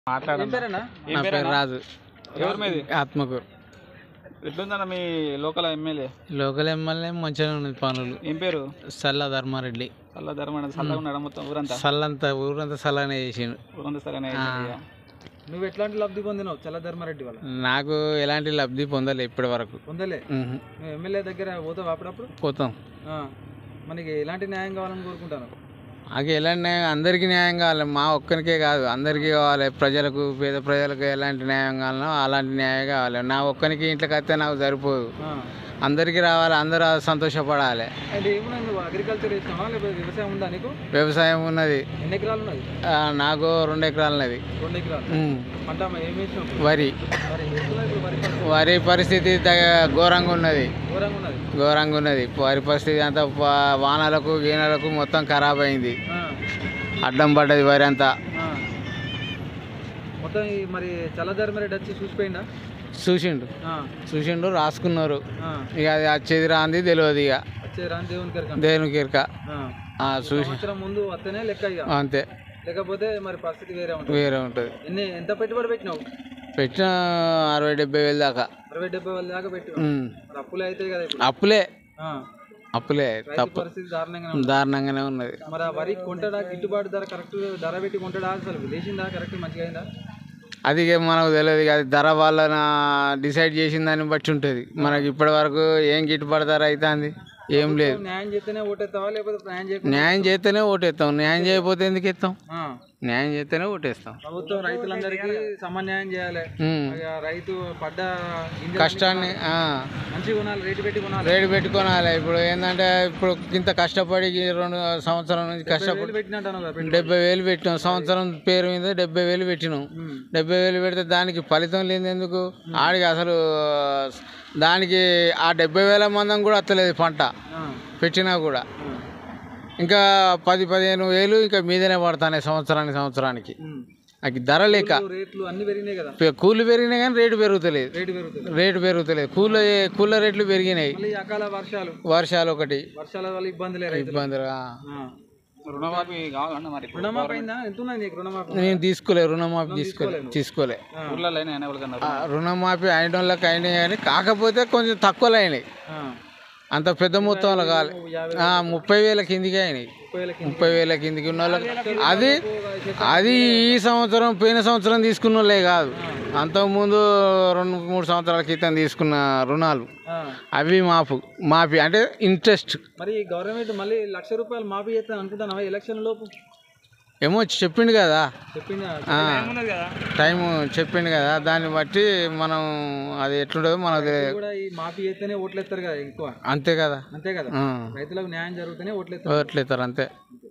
మాట్లాడన్నా నా పేరు రాజు ఎవరి మీది ఆత్మకూరు ఎట్లుందన్న మీ లోకల్ ఎమ్మెల్యే లోకల్ ఎమ్మెల్యే మంచిగా ఉన్నది పనులు ఏం పేరు సల్ల ధర్మారెడ్డి చల్ల ధర్మ చల్లగా ఉన్నాడు మొత్తం ఊరంతా సల్లంతా ఊరంతా సల్లనే చేసిండు ఊరంతా సరేనే నువ్వు ఎట్లాంటి లబ్ధి పొందినావు చల్ల ధర్మారెడ్డి వల్ల నాకు ఎలాంటి లబ్ధి పొందలే ఇప్పటి వరకు పొందలే ఉహు. నువ్వు ఎమ్మెల్యే దగ్గర పోతావు అప్పుడప్పుడు పోతాం ఆ. మనకి ఎలాంటి న్యాయం కావాలని కోరుకుంటాను నాకు ఎలాంటి న్యాయం అందరికీ న్యాయం కావాలి మా ఒక్కరికే కాదు అందరికీ కావాలి ప్రజలకు పేద ప్రజలకు ఎలాంటి న్యాయం కావాలనో అలాంటి న్యాయం కావాలి నా ఒక్కరికి ఇంట్లోకి వస్తే నాకు సరిపోదు అందరికీ రావాలి అందరూ సంతోషపడాలి అంటే ఏమన్నా నువ్వు అగ్రికల్చర్ చేసినావా లేకపోతే వ్యవసాయం ఉందా నీకు వ్యవసాయం ఉన్నది ఎన్ని ఎకరాలు ఉన్నది ఆ, నాకు రెండు ఎకరాలు ఉన్నది రెండు ఎకరాలు ఉమ్. పంట ఏం వేసినావు వరి మరి ఎట్లా ఇప్పుడు వరి పంట? వరి పరిస్థితి తగ- ఘోరంగా ఉన్నది ఘోరంగా ఉన్నది ఘోరంగా ఉన్నది వరి పరిస్థితి అంతా ప- వానలకు గీనలకు మొత్తం ఖరాబ్ అయింది ఆ. అడ్డం పడ్డది వరి అంతా ఆ. మొత్తం ఈ మరి చల్లధర్మరెడ్డి వచ్చి చూసిపోయిందా చూసిండు ఆ. చూసిండు రాసుకున్నారు ఆ. ఇక అది వచ్చేది రాంది తెలియదు ఇక వచ్చే రాని దేవుని కరకం దేవునికి ఇరక ఆ. ఆ, చూసి సంవత్సరం ముందు వస్తేనే లెక్క ఇక అంతే లేకపోతే మరి పరిస్థితి వేరే ఉంటుంది వేరే ఉంటుంది ఎన్ని ఎంత పెట్టుబడి పెట్టినావు పెట్టిన అరవై డెబ్బై వేలు దాకా అరవై డెబ్బై వేల దాకా పెట్టి ఉమ్. మరి అప్పులే అవుతాయి కదా ఇప్పుడు అప్పులే ఆ. అప్పులే రైతు తప్పు పరిస్థితి దారుణంగా ఉంది దారుణంగానే ఉన్నది మరి ఆ వరి కొంటడా గిట్టుబాటు ధర కరెక్ట్ ధర పెట్టి కొంటడా అసలు లేచిందా కరెక్ట్ మంచిగా అయిందా అది ఇక మనకు తెలియదు ఇక అది ధర వాళ్ళ డిసైడ్ చేసిన దాన్ని బట్టి ఉంటుంది మనకి ఇప్పటి వరకు ఏం గిట్టుబాటు ధర అవుతుంది ఏం లేదు న్యాయం చేస్తేనే ఓటేస్తావా లేకపోతే న్యాయం చేయకుండా న్యాయం చేస్తేనే ఓటేస్తాం న్యాయం చేయకపోతే ఎందుకు ఇస్తాం ఆ. న్యాయం చేస్తేనే ఓటేస్తాం ప్రభుత్వం రైతులందరికీ సమన్యాయం చేయాలి ఉమ్. ఇక రైతు పడ్డ గింజ కష్టాన్ని ఆ, మంచిగా కొనాలి రేటు పెట్టి కొనాలి రేటు పెట్టుకోనాలి ఇప్పుడు ఏంటంటే ఇప్పుడు ఇంత కష్టపడి ఈ రెండు సంవత్సరం నుంచి కష్టపడి రేటు పెట్టినట్టు కదా పెట్టి డెబ్బై వేలు పెట్టినాం సంవత్సరం పేరు మీద డెబ్బై వేలు పెట్టినాం ఉమ్. డెబ్బై వేలు పెడితే దానికి ఫలితం లేదు ఎందుకు ఆడికి అసలు దానికి ఆ డెబ్బై వేల మందం కూడా వస్తలేదు పంట ఆ. పెట్టినా కూడా ఆ. ఇంకా పది పదిహేను వేలు ఇంకా మీదనే పడతాయి సంవత్సరానికి సంవత్సరానికి ఉమ్. నాకు ధర లేక రేట్లు అన్ని పెరిగినాయి కదా పె- కూలి పెరిగినా కానీ రేటు పెరుగుతలేదు రేటు పెరుగుతుంది రేటు పెరుగుతలేదు కూల కూల రేట్లు పెరిగినాయి మళ్ళీ అకాల వర్షాలు వర్షాలు ఒకటి వర్షాల వల్ల ఇబ్బందులే రైతులు ఇబ్బందులు ఆ. ఆ. రుణమాఫీ అయిందా ఎంత ఉన్నది నీకు రుణమాఫీ నేను తీసుకోలే రుణమాఫీ తీసుకోలే తీసుకోలే ఆ, రుణమాఫీ అయిన వాళ్ళకి అయినాయి కానీ కాకపోతే కొంచెం తక్కువలో అయినాయి ఆ. అంత పెద్ద మొత్తంలో కాలే యాభై ఆ, ముప్పై వేల కిందికి అయినాయి ముప్పై వేలకి ముప్పై వేల కిందికి ఉన్న వాళ్ళకి అది అది ఈ సంవత్సరం పోయిన సంవత్సరం తీసుకున్న వాళ్ళే కాదు అంతకుముందు రెండు మూడు సంవత్సరాల క్రితం తీసుకున్న రుణాలు ఆ. అవి మాపు మాఫీ అంటే ఇంట్రెస్ట్ మరి గవర్నమెంట్ మళ్ళీ లక్ష రూపాయలు మాఫీ చేస్తాను అనుకుంటాను ఎలక్షన్ లోపు ఏమో చెప్పిండు కదా చెప్పింది ఆ, టైం చెప్పిండు కదా దాన్ని బట్టి మనం అది ఎట్లుంటుందో మనకు తెలియదు కూడా ఈ మాఫీ చేస్తేనే ఓట్లు ఎత్తారు కదా ఎక్కువ అంతే కదా అంతే కదా ఆ. రైతులకు న్యాయం జరుగుతూనే ఓట్లు ఎత్తారు ఎట్లయితారు అంతే